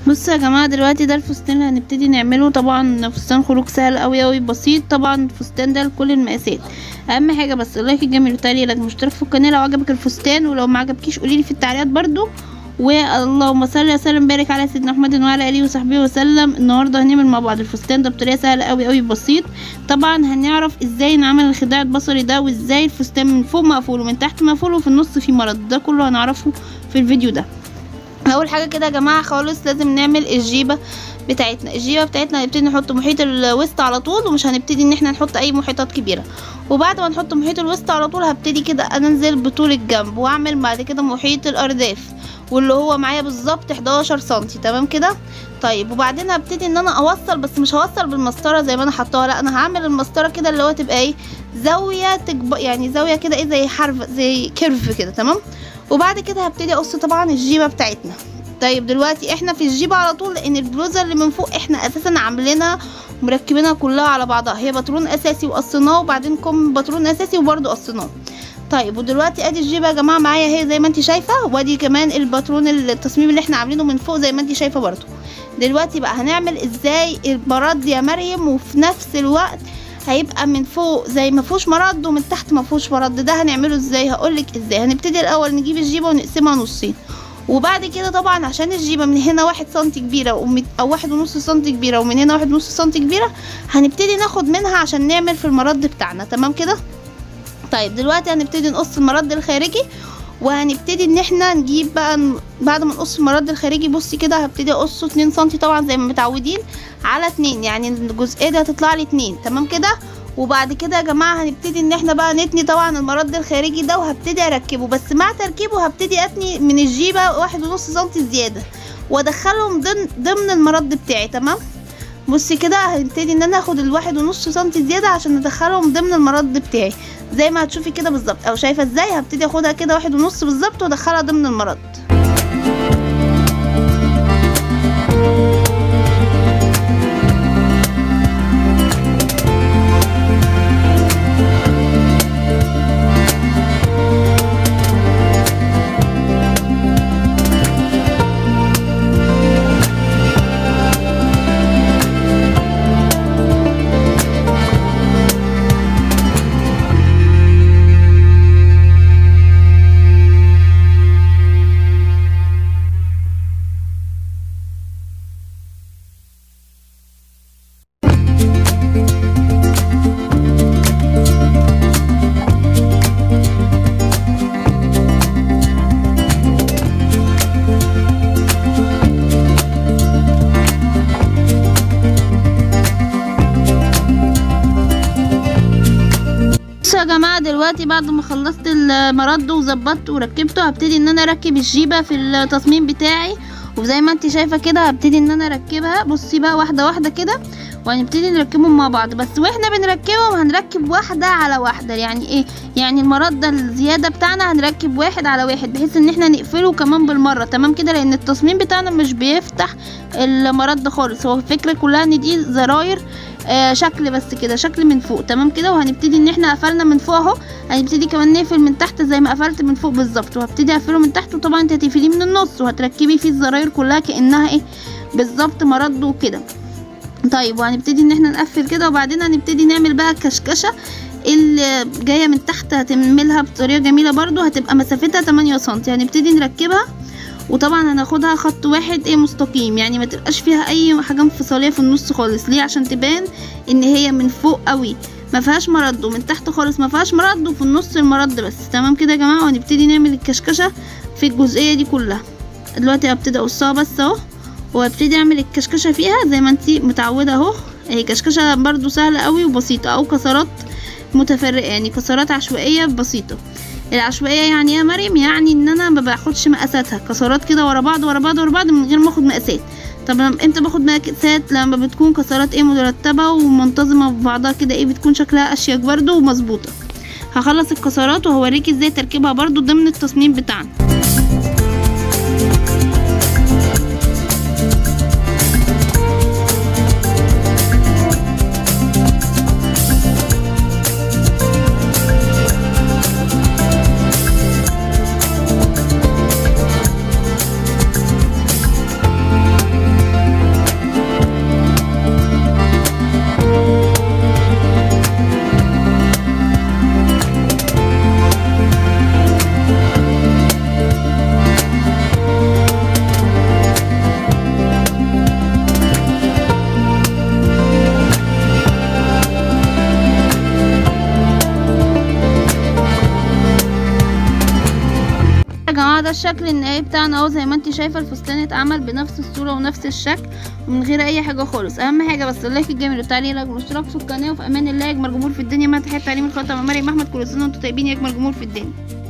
بصوا يا جماعه دلوقتي ده الفستان اللي هنبتدي نعمله طبعا فستان خروج سهل قوي قوي بسيط طبعا الفستان ده لكل المقاسات اهم حاجه بس اللايك الجميل وتعليقك مشترك في القناه لو عجبك الفستان ولو ما عجبكيش قوليلي في التعليقات برضو واللهم صل وسلم بارك على سيدنا محمد وعلى اله وصحبه وسلم النهارده هنعمل مع بعض الفستان ده بطريقه سهله قوي قوي بسيط طبعا هنعرف ازاي نعمل الخداع البصري ده وازاي الفستان من فوق مقفول ومن تحت مقفول وفي النص في مرض ده كله هنعرفه في الفيديو ده اول حاجه كده يا جماعه خالص لازم نعمل الجيبه بتاعتنا الجيبه بتاعتنا هنبتدي نحط محيط الوسط على طول ومش هنبتدي ان احنا نحط اي محيطات كبيره وبعد ما نحط محيط الوسط على طول هبتدي كده انزل بطول الجنب واعمل بعد كده محيط الارداف واللي هو معايا بالظبط 11 سنتي تمام كده طيب وبعدين هبتدي ان انا اوصل بس مش هوصل بالمسطره زي ما انا حطاها لا انا هعمل المسطره كده اللي هو تبقى ايه زاويه تكب... يعني زاويه كده ايه زي حرف زي كيرف كده تمام وبعد كده هبتدي اقص طبعا الجيبه بتاعتنا طيب دلوقتي احنا في الجيبه على طول لان البلوزه اللي من فوق احنا اساسا عاملينها ومركبينها كلها على بعضها هي باترون اساسي وقصيناه وبعدين كم باترون اساسي وبرده قصيناه طيب ودلوقتي ادي الجيبه يا جماعه معايا هي زي ما انت شايفه وادي كمان الباترون التصميم اللي احنا عاملينه من فوق زي ما انت شايفه برده دلوقتي بقى هنعمل ازاي المرد يا مريم وفي نفس الوقت هيبقى من فوق زي ما فيهوش مرد ومن تحت ما فيهوش مرد ده هنعمله ازاي هقولك ازاي هنبتدي الاول نجيب الجيبه ونقسمها نصين وبعد كده طبعا عشان الجيبه من هنا واحد سنتي كبيره او واحد ونص سنتي كبيره ومن هنا واحد ونص سنتي كبيره هنبتدي ناخد منها عشان نعمل في المرد بتاعنا تمام كده طيب دلوقتي هنبتدي نقص المرد الخارجي وهنبتدي ان احنا نجيب بقى بعد ما نقص المرد الخارجي بصي كده هبتدي اقصه 2 سنتي طبعا زي ما متعودين على 2 يعني الجزئيه دي هتطلع لي 2 تمام كده وبعد كده يا جماعه هنبتدي ان احنا بقى نتني طبعا المرد الخارجي ده وهبتدي اركبه بس مع تركيبه هبتدي اتني من الجيبه واحد ونص سنتي زياده وادخلهم ضمن ضمن المرد بتاعي تمام بصي كده هنبتدي ان انا اخد الواحد ونص سنتي زياده عشان ادخلهم ضمن المرد بتاعي زي ما هتشوفي كده بالظبط او شايفه ازاي هبتدي اخدها كده واحد ونص بالظبط وادخلها ضمن المرد بصوا يا جماعه دلوقتي بعد ما خلصت المرد وظبطته وركبته هبتدي ان انا اركب الجيبه في التصميم بتاعي وزي ما انت شايفه كده هبتدي ان انا اركبها بصي بقى واحده واحده كده وهنبتدي نركبهم مع بعض بس واحنا بنركبهم هنركب واحده على واحده يعني ايه يعني المرد ده الزياده بتاعنا هنركب واحد على واحد بحيث ان احنا نقفله كمان بالمره تمام كده لان التصميم بتاعنا مش بيفتح المرد خالص هو الفكره كلها ان دي زراير آه شكل بس كده شكل من فوق تمام كده وهنبتدي ان احنا قفلنا من فوق اهو هنبتدي كمان نقفل من تحت زي ما قفلت من فوق بالظبط وهبتدي اقفله من تحت وطبعا انت هتقفليه من النص وهتركبي فيه الزراير كلها كانها ايه بالظبط مرد وكده طيب وهنبتدي ان احنا نقفل كده وبعدين هنبتدي نعمل بقى كشكشه اللي جايه من تحت هتعملها بطريقه جميله برضو هتبقى مسافتها 8 سم هنبتدي نركبها وطبعا هناخدها خط واحد ايه مستقيم يعني ما تبقاش فيها اي حاجه انفصاليه في النص خالص ليه عشان تبان ان هي من فوق قوي ما فيهاش مرد ومن تحت خالص ما فيهاش مرد وفي النص المرد بس تمام كده يا جماعه وهنبتدي نعمل الكشكشه في الجزئيه دي كلها دلوقتي هبتدي اقصها بس اهو وهبتدي اعمل الكشكشه فيها زي ما انتي متعوده اهو هي كشكشه برضو سهله قوي وبسيطه او كسرات متفرقه يعني كسرات عشوائيه بسيطه العشوائيه يعني يا مريم يعني ان انا ما باخدش مقاساتها كسرات كده ورا بعض ورا بعض ورا بعض من غير ما اخد مقاسات طب لما امتى باخد مقاسات لما بتكون كسرات ايه مرتبه ومنتظمه ببعضها كده ايه بتكون شكلها اشيك برضو ومظبوطه هخلص الكسرات وهوريكي ازاي تركيبها برضو ضمن التصميم بتاعنا يا جماعه ده الشكل النهائي بتاعنا اهو زي ما انت شايفه الفستان اتعمل بنفس الصوره ونفس الشكل ومن غير اي حاجه خالص اهم حاجه بس اللايك الجميل والتعليق والاشتراك في القناه وفي امان الله يا اجمل جمهور في الدنيا ما تحب تعليم الخطه مع مريم احمد كل سنه وانتم طيبين يا اجمل جمهور في الدنيا